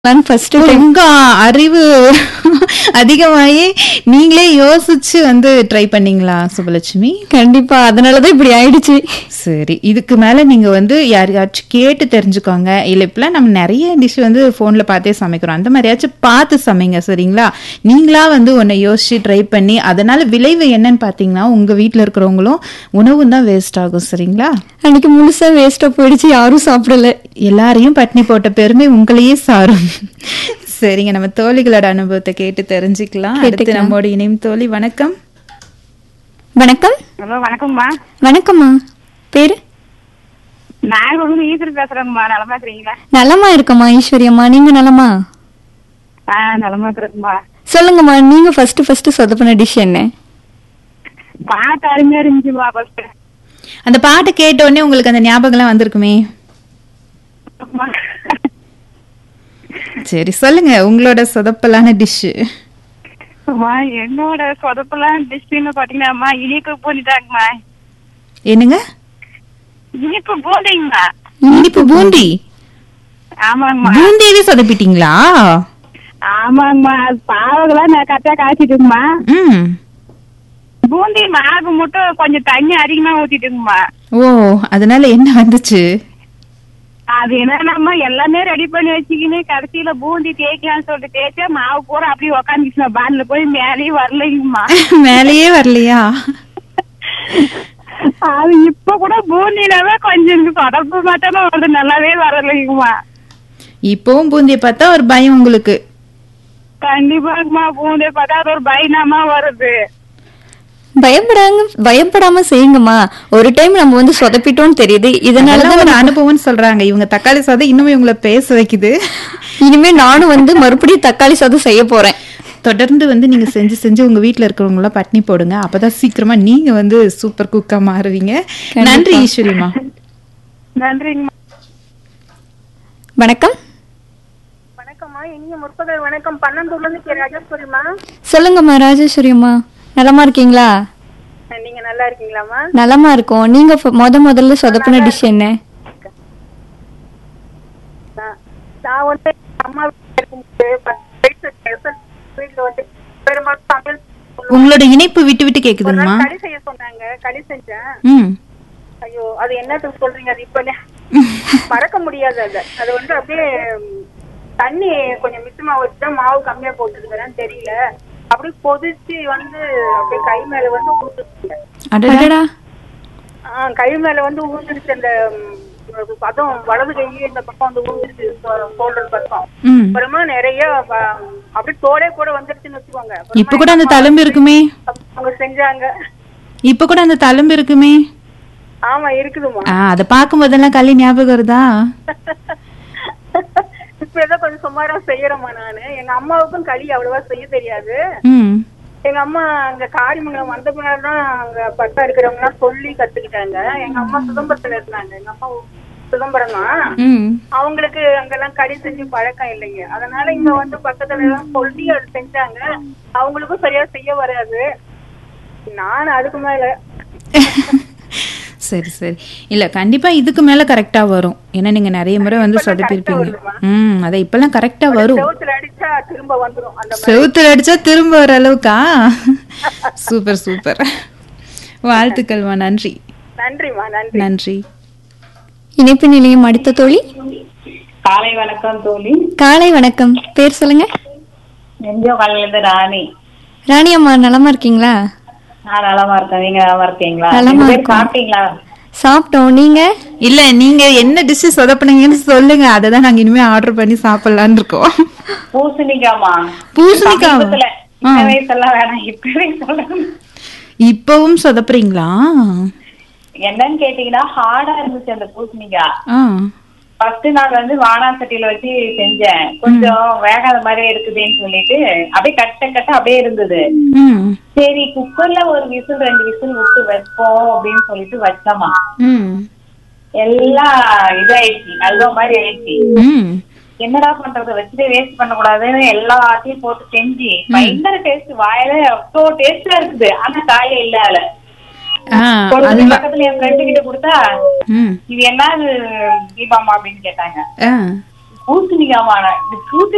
First உங்க அறிவு அதிகமாயி நீங்களே யோசிச்சு வந்து ட்ரை பண்ணீங்களா சுபலட்சுமி கண்டிப்பா அதனாலதான் இப்படி ஆயிடுச்சு சரி இதுக்கு மேல நீங்க வந்து யாரையாச்சும் கேட்டு தெரிஞ்சுக்கோங்க இல்ல இப்பெல்லாம் நம்ம நிறைய டிஷ் வந்து போன்ல பார்த்தே சமைக்கிறோம் அந்த மாதிரியாச்சும் பார்த்து சமைங்க சரிங்களா நீங்களா வந்து ஒன்னை யோசிச்சு ட்ரை பண்ணி அதனால விளைவு என்னன்னு பாத்தீங்கன்னா உங்க வீட்ல இருக்கிறவங்களும் உணவும் தான் வேஸ்ட் ஆகும் சரிங்களா அன்னைக்கு முழுசா வேஸ்டா போயிடுச்சு யாரும் சாப்பிடல எல்லாரையும் பட்னி போட்ட பெருமை உங்களையே சாரும் சரிங்க நம்ம தோழிகளோட அனுபவத்தை கேட்டு தெரிஞ்சுக்கலாம் அடுத்து கேட்டுக்கலாம். நம்மோட இணையும் தோழி வணக்கம் வணக்கம் ஹலோ வணக்கம்மா வணக்கம்மா பேரு நாகூர்ல ஈஸ்வரி பேசுறேங்கம்மா நலமா இருக்கிறீங்களா நலமா இருக்கம்மா ஈஸ்வரியம்மா நீங்க நலமா ஆ நலமா இருக்கிறேங்கம்மா சொல்லுங்கம்மா நீங்க ஃபர்ஸ்ட் ஃபர்ஸ்ட் சொதப்பின டிஷ் என்ன பாட்டு அருமையா இருந்துச்சுமா ஃபர்ஸ்ட் அந்த பாட்டு கேட்ட உடனே உங்களுக்கு அந்த ஞாபகம்லாம் வந்திருக்குமே சரி சொல்லுங்க உங்களோட சொதப்பலான டிஷ் அம்மா என்னோட சொதப்பெல்லாம் டிஷ்னு பாத்தீங்கன்னா இனிப்பு பூந்திட்டாங்கம்மா என்னங்க இனிப்பு பூந்திங்கம்மா இனிப்பு பூந்தி ஆமாங்கம்மா பூந்தியவே சொதப்பிட்டீங்களா ஆமாங்கம்மா அது பாவெல்லாம் நான் கரெக்டா காய்ச்சிட்டுங்கம்மா ம் பூந்தி மாவு மட்டும் கொஞ்சம் தண்ணி அதிகமா ஊத்திட்டுங்கம்மா ஓ அதனால என்ன வந்துச்சு அது என்னன்னா எல்லாமே ரெடி பண்ணி வச்சுக்கின்னு கடைசியில பூந்தி தேய்க்கலாம்னு சொல்லிட்டு தேய்ச்சா மாவு பூரா அப்படியே உக்காந்துச்சுமா பான்ல போய் மேலேயும் வரலைங்கம்மா மேலேயே வரலையா அது இப்ப கூட பூந்தினாவே கொஞ்சம் தொடர்பு மாட்டாலும் வருது நல்லாவே வரலைங்கம்மா இப்பவும் பூந்திய பார்த்தா ஒரு பயம் உங்களுக்கு கண்டிப்பாங்கம்மா பூந்தி பார்த்தா அது ஒரு பயனாமா வருது பயப்படாங்க பயப்படாம செய்யுங்கம்மா ஒரு டைம் நம்ம வந்து சொதப்பிட்டோம்னு தெரியுது இதனால இதனாலதான் ஒரு அனுபவம்னு சொல்றாங்க இவங்க தக்காளி சாதம் இன்னுமே உங்களை பேச வைக்குது இனிமே நானும் வந்து மறுபடியும் தக்காளி சாதம் செய்ய போறேன் தொடர்ந்து வந்து நீங்க செஞ்சு செஞ்சு உங்க வீட்ல இருக்கிறவங்க எல்லாம் பட்னி போடுங்க அப்பதான் சீக்கிரமா நீங்க வந்து சூப்பர் குக்கா மாறுவீங்க நன்றி ஈஸ்வரிமா நன்றிங்கம்மா வணக்கம் வணக்கம்மா இனிய முற்பகல் வணக்கம் பன்னெண்டூர்ல இருந்து ராஜேஸ்வரிமா சொல்லுங்கம்மா ராஜேஸ்வரியம்மா நலமா இருக்கீங்களா நீங்க நல்லா இருக்கீங்களாம்மா நலமா இருக்கோம் நீங்க ஃப- முத முதல்ல சொதப்பின டிஷ் என்ன நான் வந்து அம்மா வீட்டுல இருக்கும்போது வீட்டுல வந்து பெரும்பாலும் சமையல் உங்களோட இணைப்பு விட்டு விட்டு கேக்குதுங்கம்மா களி செய்ய சொன்னாங்க களி செஞ்சேன் ம் ஐயோ அது என்னத்துக்கு சொல்றீங்க அது இப்ப மறக்க முடியாது அது அது வந்து அப்படியே ம், தண்ணி கொஞ்சம் மிச்சமா வச்சுதான் மாவு கம்மியா போட்டுருக்கிறேன்னு தெரியல அப்படியே கொதிச்சு வந்து அப்படியே கை மேல வந்து ஊத்துச்சுங்க அடடா அடடா ஆஹ் கை மேல வந்து ஊந்துருச்சு அந்த ம், பதம் வலது கை இந்த பக்கம் வந்து ஊந்துருச்சு ஷோல்டர் பக்கம் ம் அப்புறமா நிறைய வ- அப்படியே தோடே கூட வந்துருச்சுன்னு வச்சுக்கோங்க அப்புறமா இப்ப கூட அந்த தழும்பு இருக்குமே அவங்க செஞ்சாங்க இப்ப கூட அந்த தழும்பு இருக்குமே ஆமா இருக்குதுமா ஆ அத பாக்கும் போதெல்லாம் களி ஞாபகம் வருதா இப்ப ஏதோ கொஞ்சம் சுமாரா செய்யறேம்மா நானு எங்க அம்மாவுக்கும் களி அவ்வளவா செய்ய தெரியாது ம் எங்க அம்மா அங்க காரிமங்கலம் வந்த பின்னாடி தான் அங்க பட்டா இருக்கிறவங்க எல்லாம் சொல்லி கத்துக்கிட்டாங்க எங்க அம்மா சிதம்பரத்துல இருந்தாங்க எங்க அம்மா சிதம்பரம் தான் ம் அவங்களுக்கு அங்கெல்லாம் களி செஞ்சு பழக்கம் இல்லைங்க அதனால இங்க வந்து பக்கத்துல எல்லாம் சொல்லி அது செஞ்சாங்க அவங்களுக்கும் சரியா செய்ய வராது நான் அதுக்கு மேல சரி சரி இல்ல கண்டிப்பா இதுக்கு மேல கரெக்டா வரும் ஏன்னா நீங்க நிறைய முறை வந்து சொதப்பிருப்பீங்க ம் அத இப்பெல்லாம் கரெக்டா வரும் செவத்துல அடிச்சா திரும்ப வந்துரும் அந்த செவுத்துல அடிச்சா திரும்ப வர அளவுக்கா சூப்பர் சூப்பர் வாழ்த்துக்கள்மா நன்றி நன்றிம்மா நன்றி நன்றி இணைப்பு நிலையம் அடுத்த தோழி காலை வணக்கம் தோழி காலை வணக்கம் பேர் சொல்லுங்க நெஞ்சோ காலையில இருந்து ராணி ராணி அம்மா நலமா இருக்கீங்களா நான் நலமா இருக்கேன் நீங்க நலமா இருக்கீங்களா நலமா ரெண்டு பேரும் இருக்கோம். சாப்பிட்டீங்களா சாப்பிட்டோம் நீங்க இல்ல நீங்க என்ன டிஷ் சொதப்புனீங்கன்னு சொல்லுங்க அதை தான் நாங்க இனிமே ஆர்டர் பண்ணி சாப்பிடலாம்னு இருக்கோம் பூசணிக்காமா பூசணிக்காவா? சமீபத்துல ஆ. இந்த வயசெல்லாம் வேணாம் இப்பவே சொல்லுங்க இப்பவும் சொதப்புறீங்களா என்னன்னு கேட்டீங்கன்னா ஹார்டா இருந்துச்சு அந்த பூசணிக்காய் ஆ ஃபர்ஸ்ட் நாள் வந்து வானா சட்டியில வச்சு செஞ்சேன் கொஞ்சம் வேகாத மாதிரி இருக்குதுன்னு சொல்லிட்டு அப்படியே கட்ட கட்ட அப்படியே இருந்தது ம் சரி குக்கர்ல ஒரு விசில் ரெண்டு விசில் விட்டு வைப்போம் அப்படின்னு சொல்லிட்டு வச்சோமா ம் எல்லாம் இதாயிடுச்சு அல்வா மாதிரி ஆயிடுச்சு ம் என்னடா பண்றது வச்சுட்டு வேஸ்ட் பண்ண கூடாதுன்னு எல்லாத்தையும் போட்டு செஞ்சு பயங்கர டேஸ்ட் வாயில அவ்வளோ டேஸ்டா இருக்குது ஆனா காய இல்ல அதுல ஆ ஒரு அது பக்கத்துல என் ஃப்ரெண்டு கிட்ட கொடுத்தா ம் இது என்ன தீபாமா அப்படின்னு கேட்டாங்க ஆ பூசணிக்காமா இது பூசணி